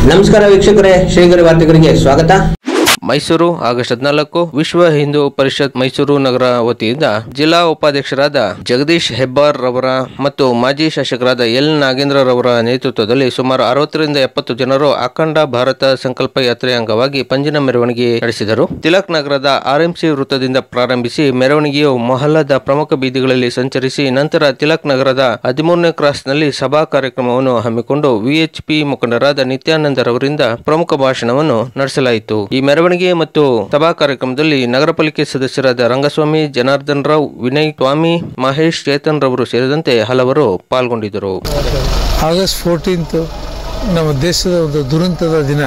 ನಮಸ್ಕಾರ ವೀಕ್ಷಕರೇ ಶ್ರೀಗರಿ ವಾರ್ತೆಗರಿಗೆ ಸ್ವಾಗತ ಮೈಸೂರು ಆಗಸ್ಟ್ ಹದಿನಾಲ್ಕು ವಿಶ್ವ ಹಿಂದೂ ಪರಿಷತ್ ಮೈಸೂರು ನಗರ ವತಿಯಿಂದ ಜಿಲ್ಲಾ ಉಪಾಧ್ಯಕ್ಷರಾದ ಜಗದೀಶ್ ಹೆಬ್ಬಾರ್ ರವರ ಮತ್ತು ಮಾಜಿ ಶಾಸಕರಾದ ಎಲ್ ನಾಗೇಂದ್ರ ರವರ ನೇತೃತ್ವದಲ್ಲಿ ಸುಮಾರು ಅರವತ್ತರಿಂದ ಎಪ್ಪತ್ತು ಜನರು ಅಖಂಡ ಭಾರತ ಸಂಕಲ್ಪ ಯಾತ್ರೆ ಅಂಗವಾಗಿ ಪಂಜಿನ ಮೆರವಣಿಗೆ ನಡೆಸಿದರು ತಿಲಕ್ ನಗರದ ಆರ್ಎಂಸಿ ವೃತ್ತದಿಂದ ಪ್ರಾರಂಭಿಸಿ ಮೆರವಣಿಗೆಯು ಮೊಹಲ್ಲಾದ ಪ್ರಮುಖ ಬೀದಿಗಳಲ್ಲಿ ಸಂಚರಿಸಿ ನಂತರ ತಿಲಕ್ ನಗರದ ಹದಿಮೂರನೇ ಕ್ರಾಸ್ನಲ್ಲಿ ಸಭಾ ಕಾರ್ಯಕ್ರಮವನ್ನು ಹಮ್ಮಿಕೊಂಡು ವಿಎಚ್ಪಿ ಮುಖಂಡರಾದ ನಿತ್ಯಾನಂದ ರವರಿಂದ ಪ್ರಮುಖ ಭಾಷಣವನ್ನು ನಡೆಸಲಾಯಿತು ಈ ಮೆರವಣಿಗೆ ಮತ್ತು ಸಭಾ ಕಾರ್ಯಕ್ರಮದಲ್ಲಿ ನಗರ ಪಾಲಿಕೆ ಸದಸ್ಯರಾದ ರಂಗಸ್ವಾಮಿ ಜನಾರ್ದನ್ ರಾವ್ ವಿನಯ್ ಸ್ವಾಮಿ ಮಹೇಶ್ ಚೇತನ್ ರವರು ಸೇರಿದಂತೆ ಹಲವರು ಪಾಲ್ಗೊಂಡಿದ್ದರು ಆಗಸ್ಟ್ ಫೋರ್ಟೀನ್ತು ನಮ್ಮ ದೇಶದ ಒಂದು ದುರಂತದ ದಿನ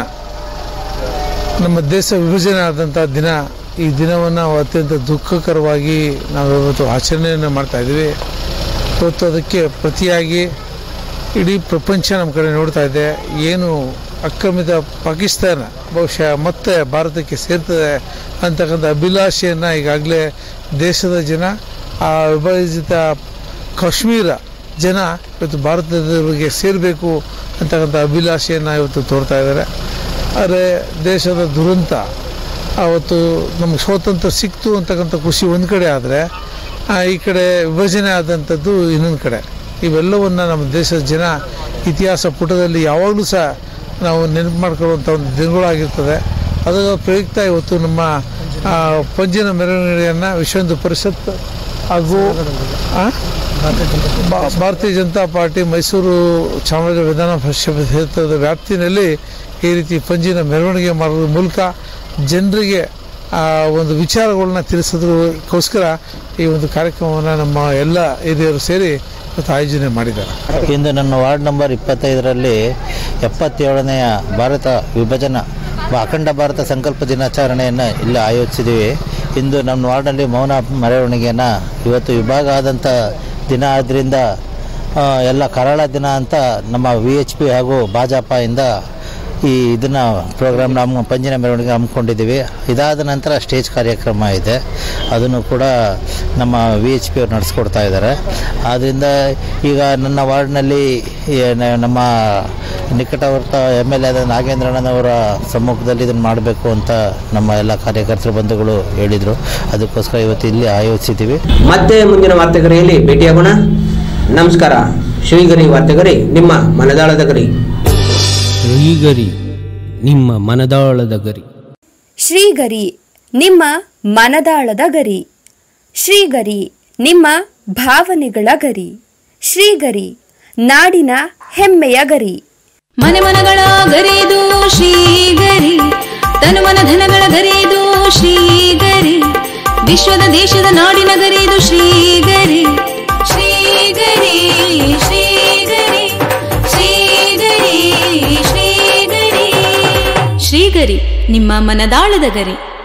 ನಮ್ಮ ದೇಶ ವಿಭಜನೆ ಆದಂಥ ದಿನ ಈ ದಿನವನ್ನು ನಾವು ಅತ್ಯಂತ ದುಃಖಕರವಾಗಿ ನಾವು ಇವತ್ತು ಆಚರಣೆಯನ್ನು ಮಾಡ್ತಾ ಇದ್ದೀವಿ ಇವತ್ತು ಅದಕ್ಕೆ ಪ್ರತಿಯಾಗಿ ಇಡೀ ಪ್ರಪಂಚ ನಮ್ಮ ಕಡೆ ನೋಡ್ತಾ ಇದೆ ಏನು ಆಕ್ರಮಿತ ಪಾಕಿಸ್ತಾನ ಬಹುಶಃ ಮತ್ತೆ ಭಾರತಕ್ಕೆ ಸೇರ್ತದೆ ಅಂತಕ್ಕಂಥ ಅಭಿಲಾಷೆಯನ್ನು ಈಗಾಗಲೇ ದೇಶದ ಜನ ಆ ವಿಭಜಿತ ಕಾಶ್ಮೀರ ಜನ ಇವತ್ತು ಭಾರತದವರಿಗೆ ಸೇರಬೇಕು ಅಂತಕ್ಕಂಥ ಅಭಿಲಾಷೆಯನ್ನು ಇವತ್ತು ತೋರ್ತಾ ಇದ್ದಾರೆ ಆದರೆ ದೇಶದ ದುರಂತ ಅವತ್ತು ನಮಗೆ ಸ್ವಾತಂತ್ರ್ಯ ಸಿಕ್ತು ಅಂತಕ್ಕಂಥ ಖುಷಿ ಒಂದು ಕಡೆ ಆದರೆ ಈ ಕಡೆ ವಿಭಜನೆ ಆದಂಥದ್ದು ಇನ್ನೊಂದು ಕಡೆ ಇವೆಲ್ಲವನ್ನು ನಮ್ಮ ದೇಶದ ಜನ ಇತಿಹಾಸ ಪುಟದಲ್ಲಿ ಯಾವಾಗಲೂ ಸಹ ನಾವು ನೆನಪು ಮಾಡ್ಕೊಳ್ಳುವಂಥ ಒಂದು ದಿನಗಳಾಗಿರ್ತದೆ ಅದರ ಪ್ರಯುಕ್ತ ಇವತ್ತು ನಮ್ಮ ಆ, ಪಂಜಿನ ಮೆರವಣಿಗೆಯನ್ನು ವಿಶ್ವ ಹಿಂದೂ ಪರಿಷತ್ ಹಾಗೂ ಆ? ಭಾ- ಭಾರತೀಯ ಜನತಾ ಪಾರ್ಟಿ ಮೈಸೂರು ಚಾಮರಾಜ ವಿಧಾನ ಪರಿಷತ್ ಕ್ಷೇತ್ರದ ವ್ಯಾಪ್ತಿನಲ್ಲಿ ಈ ರೀತಿ ಪಂಜಿನ ಮೆರವಣಿಗೆ ಮಾಡೋದ್ರ ಮೂಲಕ ಜನರಿಗೆ ಆ ಒಂದು ವಿಚಾರಗಳನ್ನ ತಿಳಿಸೋದಕ್ಕೋಸ್ಕರ ಈ ಒಂದು ಕಾರ್ಯಕ್ರಮವನ್ನು ನಮ್ಮ ಎಲ್ಲ ಹಿರಿಯರು ಸೇರಿ ಇವತ್ತು ಆಯೋಜನೆ ಮಾಡಿದ್ದಾರೆ ಇಂದು ನನ್ನ ವಾರ್ಡ್ ನಂಬರ್ ಇಪ್ಪತ್ತೈದರಲ್ಲಿ ಎಪ್ಪತ್ತೇಳನೆಯ ಭಾರತ ವಿಭಜನಾ ಬ- ಅಖಂಡ ಭಾರತ ಸಂಕಲ್ಪ ದಿನಾಚರಣೆಯನ್ನು ಇಲ್ಲಿ ಆಯೋಜಿಸಿದ್ದೀವಿ ಇಂದು ನಮ್ಮ ವಾರ್ಡ್ನಲ್ಲಿ ಮೌನ ಮೆರವಣಿಗೆಯನ್ನು ಇವತ್ತು ವಿಭಾಗ ಆದಂಥ ದಿನ ಆದ್ದರಿಂದ ಆ, ಎಲ್ಲ ಕರಾಳ ದಿನ ಅಂತ ನಮ್ಮ ವಿ ಎಚ್ ಪಿ ಹಾಗೂ ಭಾಜಪದಿಂದ ಈ ಇದನ್ನು ಪ್ರೋಗ್ರಾಮ್ ನಮ್ಮ ಪಂಜಿನ ಮೆರವಣಿಗೆ ಹಮ್ಮಿಕೊಂಡಿದ್ದೀವಿ ಇದಾದ ನಂತರ ಸ್ಟೇಜ್ ಕಾರ್ಯಕ್ರಮ ಇದೆ ಅದನ್ನು ಕೂಡ ನಮ್ಮ ವಿ ಎಚ್ ಪಿ ಅವ್ರು ನಡೆಸ್ಕೊಡ್ತಾ ಇದ್ದಾರೆ ಆದ್ದರಿಂದ ಈಗ ನನ್ನ ವಾರ್ಡ್ನಲ್ಲಿ ಏನ- ನಮ್ಮ ನಿಕಟವರ್ತ ಎಮ್ ಎಲ್ ಎ ಆದ ನಾಗೇಂದ್ರಣ್ಣನವರ ಸಮ್ಮುಖದಲ್ಲಿ ಇದನ್ನು ಮಾಡಬೇಕು ಅಂತ ನಮ್ಮ ಎಲ್ಲ ಕಾರ್ಯಕರ್ತರು ಬಂಧುಗಳು ಹೇಳಿದರು ಅದಕ್ಕೋಸ್ಕರ ಇವತ್ತು ಇಲ್ಲಿ ಆಯೋಜಿಸಿದ್ದೀವಿ ಮತ್ತೆ ಮುಂದಿನ ವಾರ್ತೆಗರಿಯಲ್ಲಿ ಭೇಟಿಯಾಗೋಣ ನಮಸ್ಕಾರ ಶ್ರೀಗರಿ ವಾರ್ತೆಗರಿ ನಿಮ್ಮ ಮನದಾಳದ ಗರಿ ಶ್ರೀಗರಿ ನಿಮ್ಮ ಮನದಾಳದ ಗರಿ ಶ್ರೀಗರಿ ನಿಮ್ಮ ಮನದಾಳದ ಗರಿ ಶ್ರೀಗರಿ ನಿಮ್ಮ ಭಾವನೆಗಳ ಗರಿ ಶ್ರೀಗರಿ ನಾಡಿನ ಹೆಮ್ಮೆಯ ಗರಿ ಮನೆ ಮನಗಳ ಗರಿದು ಶ್ರೀಗರಿ ತನುಮನ ಧನಗಳ ಗರಿದು ಶ್ರೀಗರಿ ವಿಶ್ವದ ದೇಶದ ನಾಡಿನ ಗರಿದು ಶ್ರೀಗರಿ ಶ್ರೀಗರಿ ಶ್ರೀಗರಿ ಶ್ರೀಗರಿ ಶ್ರೀಗರಿ ಶ್ರೀಗರಿ ನಿಮ್ಮ ಮನದಾಳದ ಗರಿ